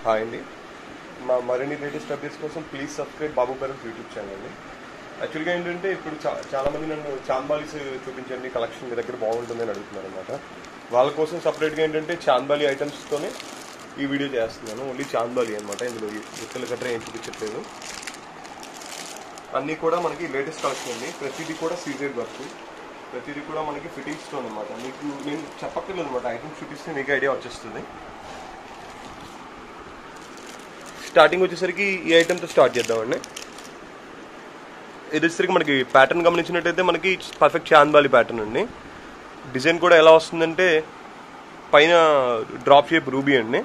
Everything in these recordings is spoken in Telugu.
హాయ్ అండి మా మరిన్ని లేటెస్ట్ అప్డేట్స్ కోసం ప్లీజ్ సబ్స్క్రైబ్ బాబు పేరెంట్స్ యూట్యూబ్ ఛానల్ అండి యాక్చువల్గా ఏంటంటే ఇప్పుడు చా చాలా మంది నన్ను చాంబాలీస్ చూపించండి కలెక్షన్ మీ దగ్గర బాగుంటుంది అని అడుగుతున్నారు అనమాట వాళ్ళ కోసం సపరేట్గా ఏంటంటే చాంబాలి ఐటమ్స్తోనే ఈ వీడియో చేస్తున్నాను ఓన్లీ చాంబాలి అనమాట ఇందులో ఇక్కల గట్రా ఏం చూపించట్లేదు అన్నీ కూడా మనకి లేటెస్ట్ కలెక్షన్ అండి ప్రతిదీ కూడా సీజెడ్ వర్క్ ప్రతిదీ కూడా మనకి ఫిట్టింగ్ స్టోన్ అనమాట మీకు నేను చెప్పక్కర్లేదు అనమాట ఐటమ్స్ చూపిస్తే మీకు ఐడియా వచ్చేస్తుంది స్టార్టింగ్ వచ్చేసరికి ఈ ఐటెంతో స్టార్ట్ చేద్దామండి ఇది వచ్చేసరికి మనకి ప్యాటర్న్ గమనించినట్టయితే మనకి పర్ఫెక్ట్ చాందాలి ప్యాటర్న్ అండి డిజైన్ కూడా ఎలా వస్తుందంటే పైన డ్రాప్ షేప్ రూబీ అండి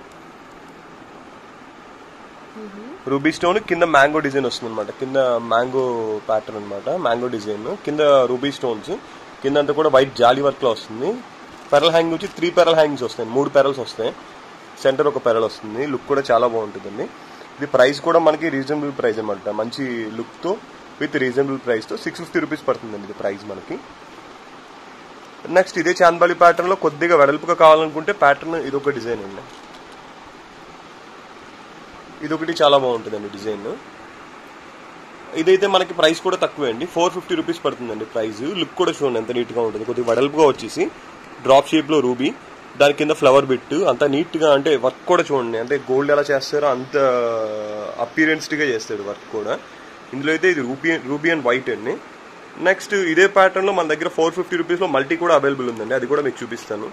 రూబీ స్టోన్ కింద మ్యాంగో డిజైన్ వస్తుంది అనమాట కింద మ్యాంగో ప్యాటర్న్ అనమాట మ్యాంగో డిజైన్ కింద రూబీ స్టోన్స్ కింద అంతా కూడా వైట్ జాలీ వర్క్ లో వస్తుంది పెరల్ హ్యాంగ్ వచ్చి త్రీ పెరల్ హ్యాంగింగ్స్ వస్తాయి మూడు పెరల్స్ వస్తాయి సెంటర్ ఒక పెరల్ వస్తుంది లుక్ కూడా చాలా బాగుంటుందండి ఇది ప్రైస్ కూడా మనకి రీజనబుల్ ప్రైస్ అనమాట మంచి లుక్ తో విత్ రీజనబుల్ ప్రైస్ తో సిక్స్ ఫిఫ్టీ రూపీస్ పడుతుందండి ఇది ప్రైస్ మనకి నెక్స్ట్ ఇదే చాందబాలి ప్యాటర్న్ లో కొద్దిగా వెడల్పుగా కావాలనుకుంటే ప్యాటర్న్ ఇది ఒక డిజైన్ అండి ఇది ఒకటి చాలా బాగుంటుందండి డిజైన్ ఇదైతే మనకి ప్రైస్ కూడా తక్కువే అండి ఫోర్ ఫిఫ్టీ రూపీస్ పడుతుందండి ప్రైస్ లుక్ కూడా చూడండి ఎంత నీట్గా ఉంటుంది కొద్దిగా వెడల్పుగా వచ్చేసి డ్రాప్ షేప్లో రూబీ దాని కింద ఫ్లవర్ బిట్ అంత నీట్గా అంటే వర్క్ కూడా చూడండి అంటే గోల్డ్ ఎలా చేస్తారో అంత అపీరెన్స్డ్గా చేస్తాడు వర్క్ కూడా ఇందులో అయితే ఇది రూబీ రూబీ అండ్ వైట్ అండి నెక్స్ట్ ఇదే ప్యాటర్న్లో మన దగ్గర ఫోర్ ఫిఫ్టీ రూపీస్లో మల్టీ కూడా అవైలబుల్ ఉందండి అది కూడా మీకు చూపిస్తాను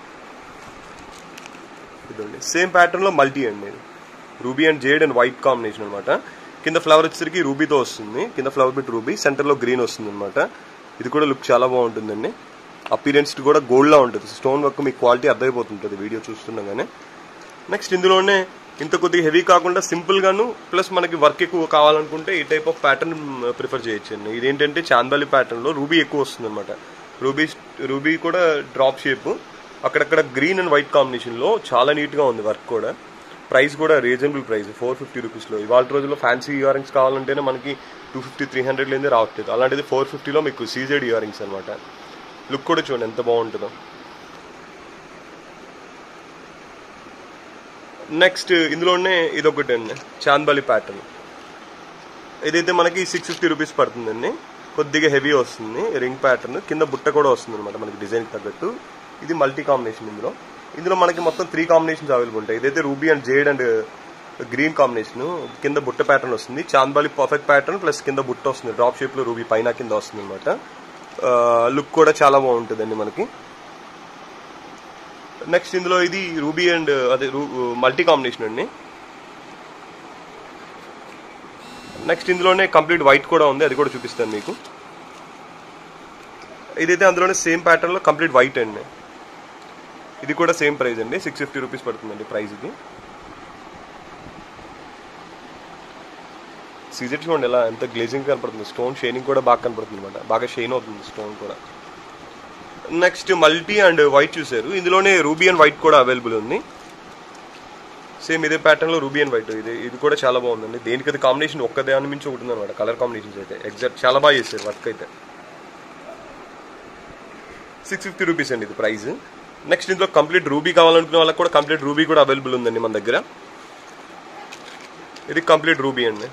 ఇదండి సేమ్ ప్యాటర్న్లో మల్టీ అండి ఇది ruby and jade and white combination అనమాట కింద ఫ్లవర్ వచ్చేసరికి రూబీతో వస్తుంది కింద ఫ్లవర్ బిట్ రూబీ సెంటర్లో గ్రీన్ వస్తుంది అనమాట ఇది కూడా లుక్ చాలా బాగుంటుందండి అపీరెన్స్ కూడా గోల్డ్లా ఉంటుంది స్టోన్ వర్క్ మీకు క్వాలిటీ అర్థమైపోతుంటుంది వీడియో చూస్తుండగానే నెక్స్ట్ ఇందులోనే ఇంత కొద్దిగా హెవీ కాకుండా సింపుల్ గాను ప్లస్ మనకి వర్క్ ఎక్కువ కావాలనుకుంటే ఈ టైప్ ఆఫ్ ప్యాటర్న్ ప్రిఫర్ చేయొచ్చండి ఇదేంటంటే చాందాలి ప్యాటర్న్ లో రూబీ ఎక్కువ వస్తుంది అనమాట రూబీ రూబీ కూడా డ్రాప్ షేప్ అక్కడక్కడ గ్రీన్ అండ్ వైట్ కాంబినేషన్ లో చాలా నీట్ గా ఉంది వర్క్ కూడా ప్రైస్ కూడా రీజనబుల్ ప్రైస్ ఫోర్ ఫిఫ్టీ రూపీస్లో ఇవాళ రోజుల్లో ఫ్యాన్సీ ఇయర్ రింగ్స్ కావాలంటేనే మనకి టూ ఫిఫ్టీ త్రీ హండ్రెడ్ లేదే రావట్లేదు అలాంటిది ఫోర్ ఫిఫ్టీలో మీకు సీజెడ్ ఇయర్ రింగ్స్ అనమాట లుక్ కూడా చూడండి ఎంత బాగుంటుందో నెక్స్ట్ ఇందులోనే ఇదొకటి అండి చాందబాలి ప్యాటర్న్ ఇదైతే మనకి సిక్స్ ఫిఫ్టీ రూపీస్ పడుతుందండి కొద్దిగా హెవీ వస్తుంది రింగ్ ప్యాటర్న్ కింద బుట్ట కూడా వస్తుంది అనమాట మనకి డిజైన్ తగ్గట్టు ఇది మల్టీ కాంబినేషన్ ఇందులో ఇందులో మనకి మొత్తం త్రీ కాంబినేషన్స్ అవైలబుల్ ఉంటాయి ఇదైతే ruby and jade and green combination కింద బుట్ట ప్యాటర్న్ వస్తుంది చాందబాలి పర్ఫెక్ట్ ప్యాటర్న్ ప్లస్ కింద బుట్ట వస్తుంది డ్రాప్ షేప్ లో రూబీ పైన కింద వస్తుంది అనమాట లుక్ కూడా చాలా బాగుంటుందండి మనకి నెక్స్ట్ ఇందులో ఇది రూబీ అండ్ అదే మల్టీ కాంబినేషన్ అండి నెక్స్ట్ ఇందులోనే కంప్లీట్ వైట్ కూడా ఉంది అది కూడా చూపిస్తాను మీకు ఇదైతే అందులోనే సేమ్ ప్యాటర్న్ లో కంప్లీట్ వైట్ అండి ఇది కూడా సేమ్ ప్రైస్ అండి సిక్స్ ఫిఫ్టీ రూపీస్ పడుతుందండి ప్రైస్ ఇది సీజెట్ చూడండి ఎలా ఎంత గ్లేజింగ్ కనపడుతుంది స్టోన్ షైనింగ్ కూడా బాగా కనపడుతుంది అనమాట బాగా షైన్ అవుతుంది స్టోన్ కూడా నెక్స్ట్ మల్టీ అండ్ వైట్ చూసారు ఇందులోనే రూబీ అండ్ వైట్ కూడా అవైలబుల్ ఉంది సేమ్ ఇదే ప్యాటర్న్ లో రూబీ అండ్ వైట్ ఇది ఇది కూడా చాలా బాగుందండి దేనికి అది కాంబినేషన్ ఒక్క దాని మించి ఒకటి అనమాట కలర్ కాంబినేషన్స్ అయితే ఎగ్జాక్ట్ చాలా బాగా చేశారు వర్క్ అయితే సిక్స్ ఫిఫ్టీ రూపీస్ అండి ఇది ప్రైస్ నెక్స్ట్ ఇందులో కంప్లీట్ రూబీ కావాలనుకునే వాళ్ళకి కూడా కంప్లీట్ రూబీ కూడా అవైలబుల్ ఉందండి మన దగ్గర ఇది కంప్లీట్ రూబీ అండి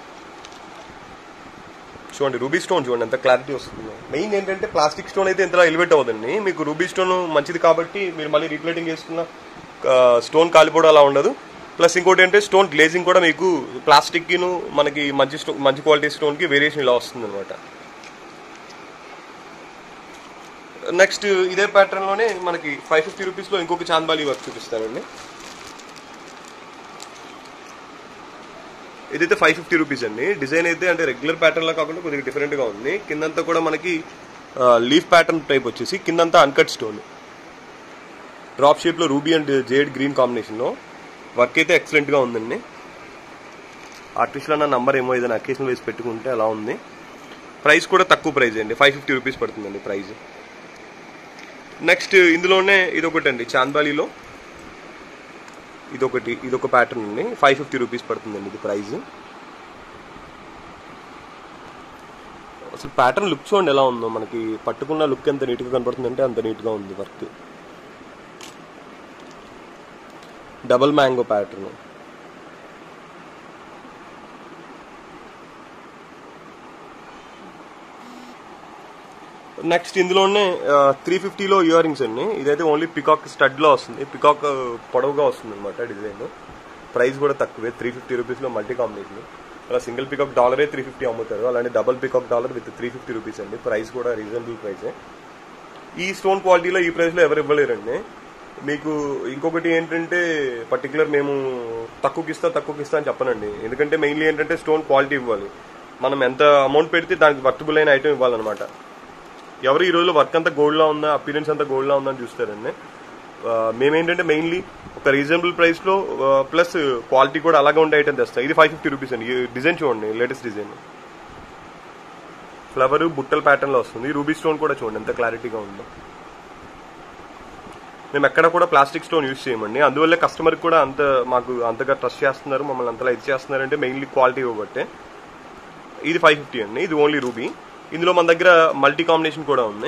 చూడండి రూబీ స్టోన్ చూడండి ఎంత క్లారిటీ వస్తుంది మెయిన్ ఏంటంటే ప్లాస్టిక్ స్టోన్ అయితే ఇంతలా ఎలివేట్ అవ్వదండి మీకు రూబీ స్టోన్ మంచిది కాబట్టి మీరు మళ్ళీ రీప్లేటింగ్ చేసుకున్న స్టోన్ కాలిపోవడం అలా ఉండదు ప్లస్ ఇంకోటి ఏంటంటే స్టోన్ గ్లేజింగ్ కూడా మీకు ప్లాస్టిక్కిను మనకి మంచి స్టో మంచి క్వాలిటీ స్టోన్కి వేరియేషన్ ఇలా వస్తుంది అనమాట నెక్స్ట్ ఇదే ప్యాటర్న్లోనే మనకి ఫైవ్ ఫిఫ్టీ రూపీస్లో ఇంకొక చాందాలి వర్క్ చూపిస్తానండి ఇదైతే ఫైవ్ ఫిఫ్టీ రూపీస్ అండి డిజైన్ అయితే అంటే రెగ్యులర్ ప్యాటర్న్ లా కాకుండా కొద్దిగా డిఫరెంట్ గా ఉంది కిందంతా కూడా మనకి లీఫ్ ప్యాటర్న్ టైప్ వచ్చేసి కిందంతా అన్కట్ స్టోన్ డ్రాప్ షేప్ లో ruby and jade green combination లో వర్క్ అయితే ఎక్సలెంట్ గా ఉందండి ఆర్టిస్ట్లో నా నంబర్ ఏమో ఏదైనా అకేషన్ వేసి పెట్టుకుంటే అలా ఉంది ప్రైస్ కూడా తక్కువ ప్రైస్ అండి ఫైవ్ ఫిఫ్టీ రూపీస్ పడుతుందండి ప్రైస్ నెక్స్ట్ ఇందులోనే ఇదొకటి అండి చాందాలీలో ఇదొకటి ఇదొక ప్యాటర్న్ అండి ఫైవ్ ఫిఫ్టీ రూపీస్ పడుతుందండి ఇది ప్రైస్ అసలు ప్యాటర్న్ లుక్ చూడండి ఎలా ఉందో మనకి పట్టుకున్న లుక్ ఎంత నీట్గా కనపడుతుందంటే అంత నీట్గా ఉంది work double mango pattern next ఇందులోనే త్రీ ఫిఫ్టీలో ఇయర్ రింగ్స్ అండి ఇదైతే ఓన్లీ పికాక్ స్టడ్ లో వస్తుంది పికాక్ పొడవుగా వస్తుంది అనమాట డిజైన్ ప్రైస్ కూడా తక్కువే త్రీ ఫిఫ్టీ రూపీస్లో మల్టీ కాంబినేషన్ అలా సింగిల్ పికాక్ డాలరే త్రీ ఫిఫ్టీ అమ్ముతారు అలానే double peacock dollar with three fifty rupees అండి ప్రైస్ కూడా రీజనబుల్ ప్రైసే ఈ స్టోన్ క్వాలిటీలో ఈ ప్రైస్లో ఎవరు ఇవ్వలేరండి మీకు ఇంకొకటి ఏంటంటే పర్టికులర్ మేము తక్కువకి ఇస్తా తక్కువకి ఇస్తా అని చెప్పనండి ఎందుకంటే మెయిన్లీ ఏంటంటే స్టోన్ క్వాలిటీ ఇవ్వాలి మనం ఎంత అమౌంట్ పెడితే దానికి వర్తబుల్ అయిన ఐటమ్ ఇవ్వాలన్నమాట ఎవరు ఈ రోజులో వర్క్ అంతా గోల్డ్లో ఉందా అపీరెన్స్ అంతా గోల్డ్లో ఉందా అని చూస్తారండి ఆ, మేమేంటంటే మెయిన్లీ ఒక రీజనబుల్ ప్రైస్లో ప్లస్ క్వాలిటీ కూడా అలాగే ఉండే ఐటమ్ తెస్తాం ఇది ఫైవ్ ఫిఫ్టీ రూపీస్ అండి ఈ డిజైన్ చూడండి లేటెస్ట్ డిజైన్ ఫ్లవర్ బుట్టల ప్యాటర్న్ లో వస్తుంది రూబీ స్టోన్ కూడా చూడండి ఎంత క్లారిటీగా ఉందో మేము ఎక్కడ కూడా ప్లాస్టిక్ స్టోన్ యూస్ చేయమండి అందువల్ల కస్టమర్ కూడా అంత మాకు అంతగా ట్రస్ట్ చేస్తున్నారు మమ్మల్ని అంతలా ఇది చేస్తున్నారంటే మెయిన్లీ క్వాలిటీ ఇవ్వబట్టే ఇది ఫైవ్ ఫిఫ్టీ అండి ఇది ఓన్లీ రూబీ ఇందులో మన దగ్గర మల్టీ కాంబినేషన్ కూడా ఉంది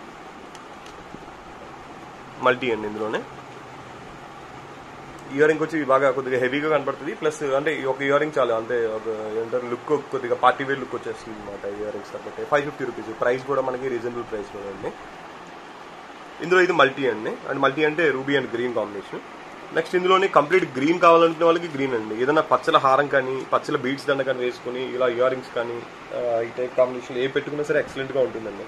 మల్టీ అండి ఇందులోనే ఇయర్ రింగ్ వచ్చి బాగా కొద్దిగా హెవీగా కనపడుతుంది ప్లస్ అంటే ఈ ఒక ఇయర్ రింగ్ చాలు అంటే ఒక ఏంటారు లుక్ కొద్దిగా పార్టీ వేర్ లుక్ వచ్చేస్తుంది అనమాట ఇయర్ రింగ్స్ కాబట్టి ఫైవ్ ఫిఫ్టీ రూపీస్ ప్రైస్ కూడా మనకి రీజనబుల్ ప్రైస్ అండి ఇందులో ఇది మల్టీ అండి అండ్ మల్టీ అంటే ruby and green combination next ఇందులోనే కంప్లీట్ గ్రీన్ కావాలనుకునే వాళ్ళకి గ్రీన్ అండి ఏదైనా పచ్చల హారం కానీ పచ్చల బీడ్స్ దండ కానీ వేసుకుని ఇలా ఇయర్ రింగ్స్ కానీ ఆ, ఈ టైప్ కాంబినేషన్ ఏ పెట్టుకున్నా సరే ఎక్సలెంట్ గా ఉంటుందండి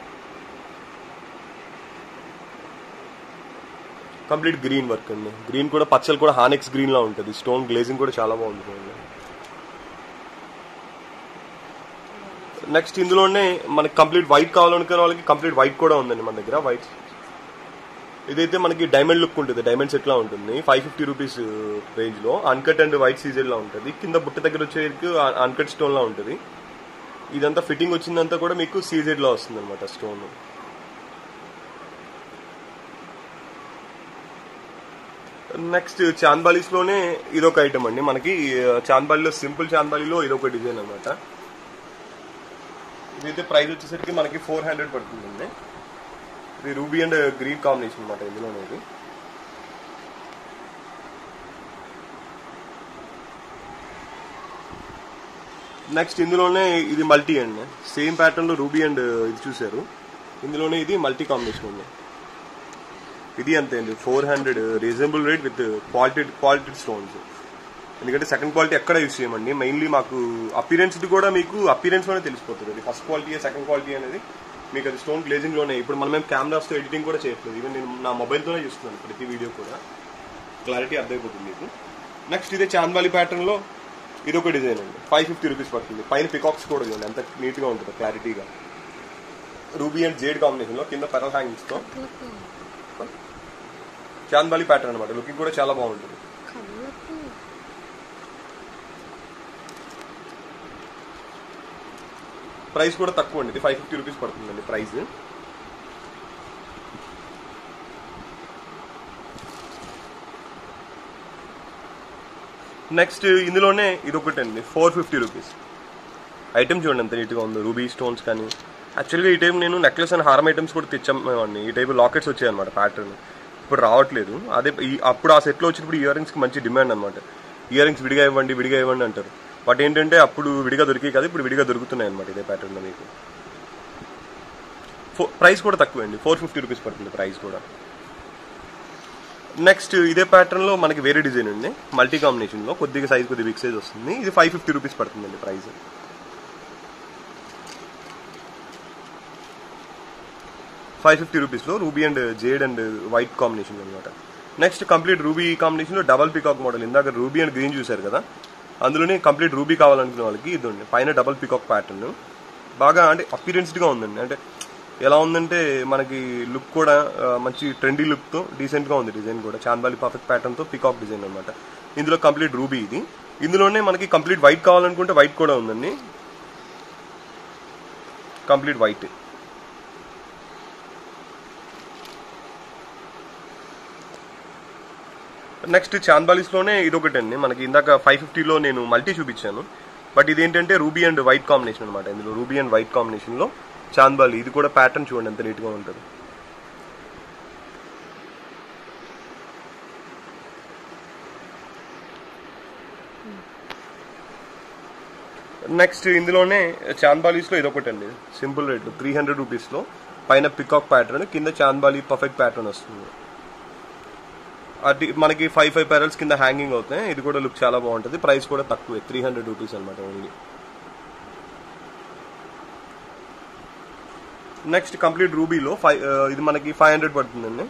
కంప్లీట్ గ్రీన్ వర్క్ అండి గ్రీన్ కూడా పచ్చలు కూడా హానెక్స్ గ్రీన్ లా ఉంటుంది స్టోన్ గ్లేజింగ్ కూడా చాలా బాగుంటుంది నెక్స్ట్ ఇందులోనే మనకి కంప్లీట్ వైట్ కావాలనుకునే వాళ్ళకి కంప్లీట్ వైట్ కూడా ఉందండి మన దగ్గర వైట్ ఇదైతే మనకి డైమండ్ లుక్ ఉంటుంది డైమండ్ సెట్ లా ఉంటుంది ఫైవ్ ఫిఫ్టీ రూపీస్ రేంజ్ లో అన్కట్ అండ్ వైట్ సీజన్ లా ఉంటుంది కింద బుట్ట దగ్గర వచ్చేసరికి అన్కట్ స్టోన్ లా ఉంటుంది ఇదంతా ఫిట్టింగ్ వచ్చిందంతా కూడా మీకు సీజెడ్ లో వస్తుంది అనమాట స్టోన్ నెక్స్ట్ చాంద్బాలీస్ లోనే ఇదొక ఐటమ్ అండి మనకి చాంద్బాలీలో సింపుల్ చాంద్బాలీలో ఇదొక డిజైన్ అనమాట ఇదైతే ప్రైస్ వచ్చేసరికి మనకి ఫోర్ హండ్రెడ్ పడుతుందండి ఇది రూబీ అండ్ గ్రీన్ కాంబినేషన్ అనమాట ఇందులోనే ఇది నెక్స్ట్ ఇందులోనే ఇది మల్టీ అండి సేమ్ ప్యాటర్న్ లో రూబీ అండ్ ఇది చూసారు ఇందులోనే ఇది మల్టీ కాంబినేషన్ ఉంది ఇది అంతే అండి four hundred reasonable rate with quality quality stones ఎందుకంటే సెకండ్ క్వాలిటీ ఎక్కడ యూస్ చేయమండి మెయిన్లీ మాకు అపీరెన్స్ కూడా మీకు అపీరెన్స్ లోనే తెలిసిపోతుంది అది ఫస్ట్ క్వాలిటీ సెకండ్ క్వాలిటీ అనేది మీకు అది స్టోన్ గ్లేజింగ్ లోనే ఇప్పుడు మనం మేము కెమెరాస్ తో ఎడిటింగ్ కూడా చేయట్లేదు ఈవెన్ నేను నా మొబైల్ తోనే చూస్తున్నాను ప్రతి వీడియో కూడా క్లారిటీ అర్థమైపోతుంది మీకు నెక్స్ట్ ఇదే చాంద్వాలి ప్యాటర్న్ లో ఇది ఒక డిజైన్ అండి ఫైవ్ ఫిఫ్టీ రూపీస్ పడుతుంది పైన పికాక్స్ కూడా చూడండి ఎంత నీట్ గా ఉంటుంది క్లారిటీగా రూబీ అండ్ జేడ్ కాంబినేషన్ లో కింద పెరల్ హ్యాంగింగ్స్ తో చాంద్బాలి ప్యాటర్న్ అనమాట లుకింగ్ కూడా చాలా బాగుంటుంది కళ్ళకు ప్రైస్ కూడా తక్కువ అండి ఇది ఫైవ్ ఫిఫ్టీ రూపీస్ పడుతుందండి ప్రైస్ నెక్స్ట్ ఇందులోనే ఇది ఒకటి అండి ఫోర్ ఫిఫ్టీ రూపీస్ ఐటమ్ చూడండి ఎంత నీట్గా ఉందో రూబీ స్టోన్స్ కానీ యాక్చువల్గా ఈ టైం నేను నెక్లెస్ అండ్ హారం ఐటమ్స్ కూడా తెచ్చామండి ఈ టైప్ లాకెట్స్ వచ్చాయన్నమాట ప్యాటర్న్ ఇప్పుడు రావట్లేదు అదే ఈ- అప్పుడు ఆ సెట్లో వచ్చినప్పుడు ఇయర్ రింగ్స్కి మంచి డిమాండ్ అనమాట ఇయర్ రింగ్స్ విడిగా ఇవ్వండి విడిగా ఇవ్వండి అంటారు బట్ ఏంటంటే అప్పుడు విడిగా దొరికాయి కదా ఇప్పుడు విడిగా దొరుకుతున్నాయి అనమాట ఇదే ప్యాటర్న్లో మీకు ఫో ప్రైస్ కూడా తక్కువ అండి ఫోర్ ఫిఫ్టీ రూపీస్ పడుతుంది ప్రైస్ కూడా నెక్స్ట్ ఇదే ప్యాటర్న్ లో మనకి వేరే డిజైన్ ఉంది మల్టీ కాంబినేషన్ లో కొద్దిగా సైజ్ కొద్దిగా బిగ్ సైజ్ వస్తుంది ఇది ఫైవ్ ఫిఫ్టీ రూపీస్ పడుతుందండి ప్రైస్ ఫైవ్ ఫిఫ్టీ రూపీస్ లో ruby and jade and white combination అనమాట నెక్స్ట్ కంప్లీట్ రూబీ కాంబినేషన్ లో డబల్ పికాక్ మోడల్ ఇందాక రూబీ అండ్ గ్రీన్ చూసారు కదా అందులోనే కంప్లీట్ రూబీ కావాలనుకునే వాళ్ళకి ఇది ఉంది పైన డబల్ పికాక్ ప్యాటర్న్ బాగా అంటే అపీరెన్స్డ్ గా ఉందండి అంటే ఎలా ఉందంటే మనకి లుక్ కూడా ఆ, మంచి ట్రెండీ లుక్ తో డీసెంట్ గా ఉంది డిజైన్ కూడా చాందాలి పర్ఫెక్ట్ ప్యాటర్న్ తో పికాక్ డిజైన్ అనమాట ఇందులో కంప్లీట్ రూబీ ఇది ఇందులోనే మనకి కంప్లీట్ వైట్ కావాలనుకుంటే వైట్ కూడా ఉందండి కంప్లీట్ వైట్ నెక్స్ట్ చాంద్బాలీస్ లోనే ఇది ఒకటి అండి మనకి ఇందాక ఫైవ్ ఫిఫ్టీలో నేను మల్టీ చూపించాను బట్ ఇదేంటంటే రూబీ అండ్ వైట్ కాంబినేషన్ అనమాట ఇందులో రూబీ అండ్ వైట్ కాంబినేషన్ లో చాంద్బాలి ఇది కూడా ప్యాటర్న్ చూడండి ఎంత నీట్ గా ఉంటుంది నెక్స్ట్ ఇందులోనే చాంద్బాలీస్ లో ఇది ఒకటి అండి simple rate three hundred rupees లో పైన పికాక్ ప్యాటర్న్ కింద చాంద్బాలి పర్ఫెక్ట్ ప్యాటర్న్ వస్తుంది అది మనకి ఫైవ్ ఫైవ్ ప్యారల్స్ కింద హ్యాంగింగ్ అవుతాయి ఇది కూడా లుక్ చాలా బాగుంటుంది ప్రైస్ కూడా తక్కువే త్రీ హండ్రెడ్ రూపీస్ అనమాట ఓన్లీ నెక్స్ట్ కంప్లీట్ రూబీలో ఫైవ్ ఇది మనకి ఫైవ్ హండ్రెడ్ పడుతుందండి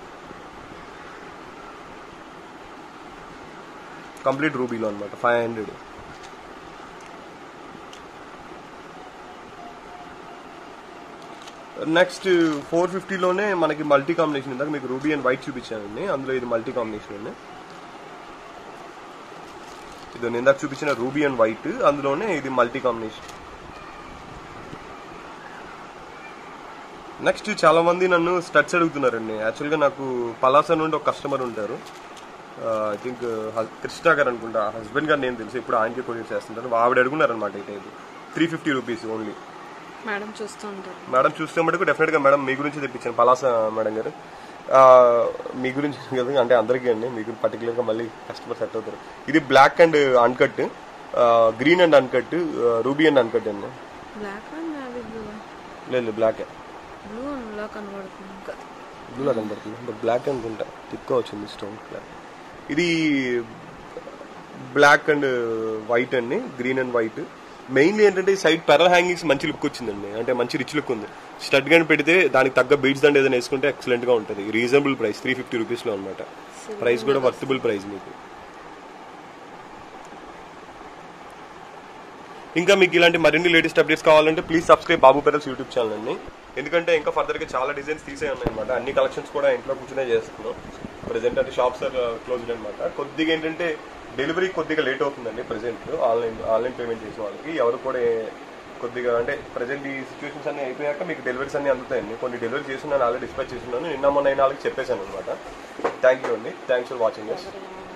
కంప్లీట్ రూబీలో అనమాట ఫైవ్ హండ్రెడ్ నెక్స్ట్ ఫోర్ ఫిఫ్టీలోనే మనకి మల్టీ కాంబినేషన్ ఇందాక మీకు రూబీ అండ్ వైట్ చూపించానండి అందులో ఇది మల్టీ కాంబినేషన్ అండి ఇది నేను ఇందాక చూపించిన రూబీ అండ్ వైట్ అందులోనే ఇది మల్టీ కాంబినేషన్ నెక్స్ట్ చాలా మంది నన్ను స్టడ్స్ అడుగుతున్నారండి యాక్చువల్గా నాకు పలాస నుండి ఒక కస్టమర్ ఉంటారు ఐ థింక్ కృష్ణ గారు అనుకుంటా హస్బెండ్ గారు నేను తెలుసు ఇప్పుడు ఆయనకి కొరియర్ చేస్తుంటాను ఆవిడ అడుగున్నారనమాట ఈ type three fifty rupees only madam చూస్తూ ఉంటారు మేడం చూస్తే మటుకు డెఫినెట్ గా మేడం మీ గురించి తెప్పించాను పలాస మేడం గారు ఆ, మీ గురించి కదా అంటే అందరికీ అండి మీకు పర్టికులర్ గా మళ్ళీ కస్టమర్ సెట్ అవుతారు ఇది black and uncut green and uncut ruby and uncut అండి బ్లాక్ అండ్ నావీ బ్లూ లేదు బ్లాక్ బ్లూ లా కనబడుతుంది ఇంకా బ్లూలా కనబడుతుంది బట్ బ్లాక్ అనుకుంటా తిక్కువ వచ్చింది స్టోన్ బ్లాక్ ఇది బ్లాక్ అండ్ వైట్ అండి గ్రీన్ అండ్ వైట్ మెయిన్లీ ఏంటంటే ఈ సైడ్ పెరల్ హ్యాంగింగ్స్ మంచి లుక్ వచ్చిందండి అంటే మంచి రిచ్ లుక్ ఉంది స్టడ్ గన్ పెడితే దానికి తగ్గ బీడ్స్ దండ ఏదైనా వేసుకుంటే ఎక్సలెంట్ గా ఉంటుంది reasonable price three fifty rupees లో అనమాట ప్రైస్ కూడా వర్తబుల్ ప్రైస్ మీకు ఇంకా మీకు ఇలాంటి మరిన్ని లేటెస్ట్ అప్డేట్స్ కావాలంటే please subscribe Babu pearls YouTube channel అండి ఎందుకంటే ఇంకా ఫర్దర్ గా చాలా డిజైన్స్ తీసే ఉన్నాయి అనమాట అన్ని కలెక్షన్స్ కూడా ఇంట్లో కూర్చునే చేస్తున్నాం ప్రెసెంట్ అంటే షాప్స్ ఆర్ క్లోజ్డ్ అనమాట కొద్దిగా ఏంటంటే డెలివరీ కొద్దిగా లేట్ అవుతుందండి ప్రెసెంట్ ఆన్లైన్ ఆన్లైన్ పేమెంట్ చేసిన వాళ్ళకి ఎవరు కూడా ఏ- కొద్దిగా అంటే ప్రజెంట్ ఈ సిచ్యువేషన్స్ అన్ని అయిపోయాక మీకు డెలివరీస్ అన్ని అందుతాయండి కొన్ని డెలివరీ చేస్తున్నాను ఆల్రెడీ డిస్పాచ్ చేస్తున్నాను నిన్న మొన్న అయిన వాళ్ళకి చెప్పేశాను అనమాట థ్యాంక్ యూ అండి థ్యాంక్స్ ఫర్ వాచింగ్ ఎవరైనా